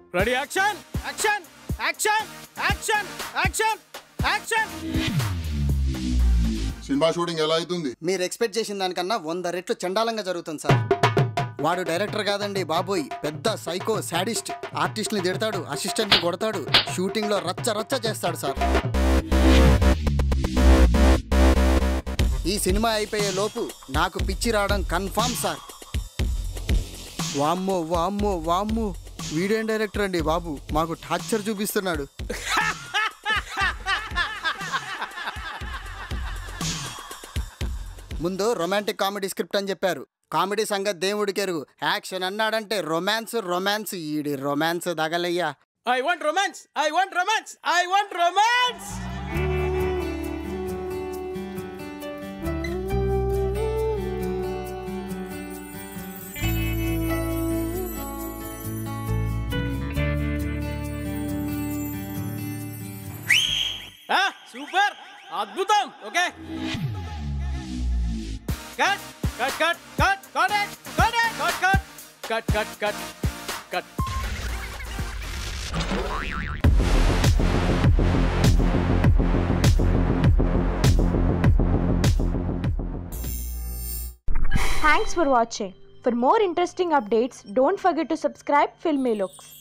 Ready action action action action action action cinema shooting ఎలా అవుతుంది మీరు ఎక్స్పెక్ట్ చేసిన దానికన్నా వంద రెట్లు చండాలంగా జరుగుతుంది సార్ వాడు డైరెక్టర్ కాదండి బాబోయ్ పెద్ద సైకో శాడిస్ట్ ఆర్టిస్ట్ని తిడతాడు అసిస్టెంట్ని కొడతాడు షూటింగ్లో రచ్చ రచ్చ చేస్తాడు సార్ ఈ సినిమా అయిపోయే లోపు నాకు పిచ్చి రావడం కన్ఫామ్ సార్ వామ్మో వామ్మో వామ్మో వీడియో డైరెక్టర్ అండి బాబు మాకు టార్చర్ చూపిస్తున్నాడు ముందు రొమాంటిక్ కామెడీ స్క్రిప్ట్ అని చెప్పారు కామెడీ సంగతి దేవుడికి ఎరుగు యాక్షన్ అన్నాడంటే రొమాన్స్ రొమాన్స్ ఈడి రొమాన్స్ దగలయ్యా I want romance I want romance I want romance super అద్భుతం okay cut cut cut cut cut cut cut cut cut cut cut Thanks for watching. For more interesting updates, don't forget to subscribe Filmy Looks.